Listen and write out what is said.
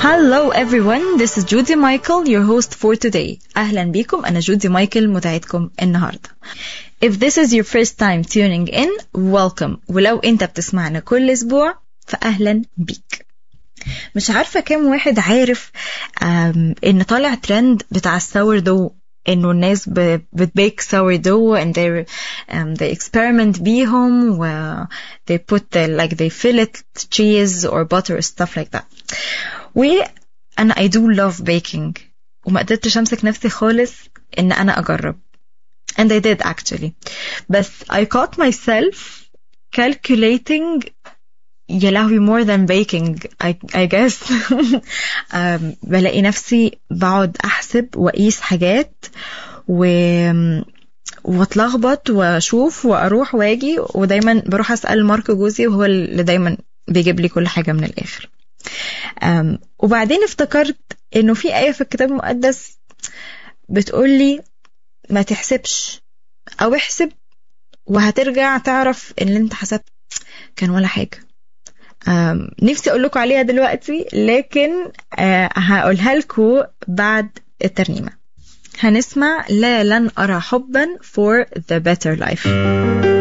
Hello everyone, this is Judy Michael, your host for today. أهلا بيكم أنا جودي مايكل متابعتكم النهاردة. If this is your first time tuning in, welcome. ولو أنت بتسمعنا كل أسبوع فأهلا بيك. مش عارفة كام واحد عارف um, إن طالع ترند بتاع الساور دو إنه الناس ب- بتبيك ساور دو and they um, they experiment بيهم و they put the, like they fill it cheese or butter or stuff like that. وانا I do love baking وما قدرتش امسك نفسي خالص ان انا اجرب and I did actually بس I caught myself calculating يا لهوي more than baking I, I guess um, بلاقي نفسي بقعد احسب واقيس حاجات و واتلخبط واشوف واروح واجي ودايما بروح اسال مارك جوزي وهو اللي دايما بيجيب لي كل حاجه من الاخر أم وبعدين افتكرت انه في آية في الكتاب المقدس بتقولي ما تحسبش او احسب وهترجع تعرف ان اللي انت حسبت كان ولا حاجة أم نفسي اقول لكم عليها دلوقتي لكن أه هقولها لكم بعد الترنيمة هنسمع لا لن أرى حبا for the better life